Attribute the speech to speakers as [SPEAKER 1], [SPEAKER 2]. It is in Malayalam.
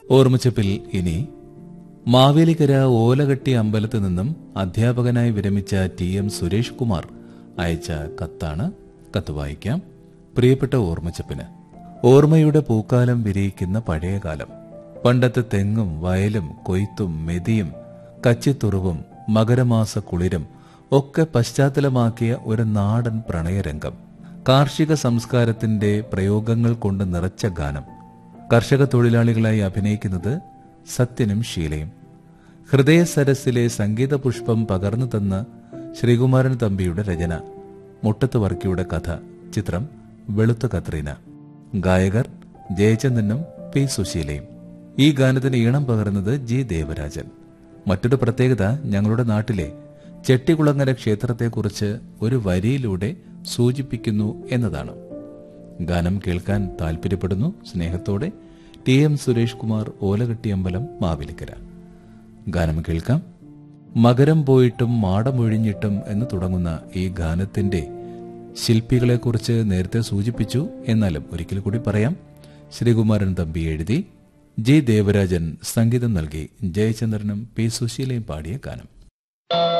[SPEAKER 1] ഓർമ്മച്ചപ്പിൽ ഇനി മാവേലിക്കര ഓലകട്ടി അമ്പലത്തിൽ നിന്നും അധ്യാപകനായി വിരമിച്ച ടി എം സുരേഷ് കുമാർ അയച്ച കത്താണ് കത്ത് വായിക്കാം പ്രിയപ്പെട്ട ഓർമ്മച്ചപ്പിന് ഓർമ്മയുടെ പൂക്കാലം വിരിയിക്കുന്ന പഴയകാലം പണ്ടത്തെ തെങ്ങും വയലും കൊയ്ത്തും മെതിയും കച്ചിത്തുറുവും മകരമാസ കുളിരും ഒക്കെ പശ്ചാത്തലമാക്കിയ ഒരു നാടൻ പ്രണയരംഗം കാർഷിക സംസ്കാരത്തിന്റെ പ്രയോഗങ്ങൾ കൊണ്ട് നിറച്ച ഗാനം കർഷക തൊഴിലാളികളായി അഭിനയിക്കുന്നത് സത്യനും ഷീലയും ഹൃദയ സരസിലെ സംഗീത പുഷ്പം പകർന്നു തന്ന ശ്രീകുമാരൻ തമ്പിയുടെ രചന മുട്ടത്ത് വർക്കിയുടെ കഥ ചിത്രം വെളുത്ത കത്രീന ഗായകർ ജയചന്ദ്രനും പി സുശീലയും ഈ ഗാനത്തിന് ഈണം പകർന്നത് ജി ദേവരാജൻ മറ്റൊരു പ്രത്യേകത ഞങ്ങളുടെ നാട്ടിലെ ചെട്ടികുളങ്ങര ക്ഷേത്രത്തെക്കുറിച്ച് ഒരു വരിയിലൂടെ സൂചിപ്പിക്കുന്നു എന്നതാണ് ഗാനം കേൾക്കാൻ താല്പര്യപ്പെടുന്നു സ്നേഹത്തോടെ ടി എം സുരേഷ് കുമാർ ഓലകെട്ടിയമ്പലം മാവേലിക്കര ഗാനം കേൾക്കാം മകരം പോയിട്ടും മാടമൊഴിഞ്ഞിട്ടും എന്ന് തുടങ്ങുന്ന ഈ ഗാനത്തിന്റെ ശില്പികളെക്കുറിച്ച് നേരത്തെ സൂചിപ്പിച്ചു എന്നാലും ഒരിക്കൽ കൂടി പറയാം ശ്രീകുമാരൻ തമ്പി എഴുതി ജി ദേവരാജൻ സംഗീതം നൽകി ജയചന്ദ്രനും പി സുശീലയും പാടിയ ഗാനം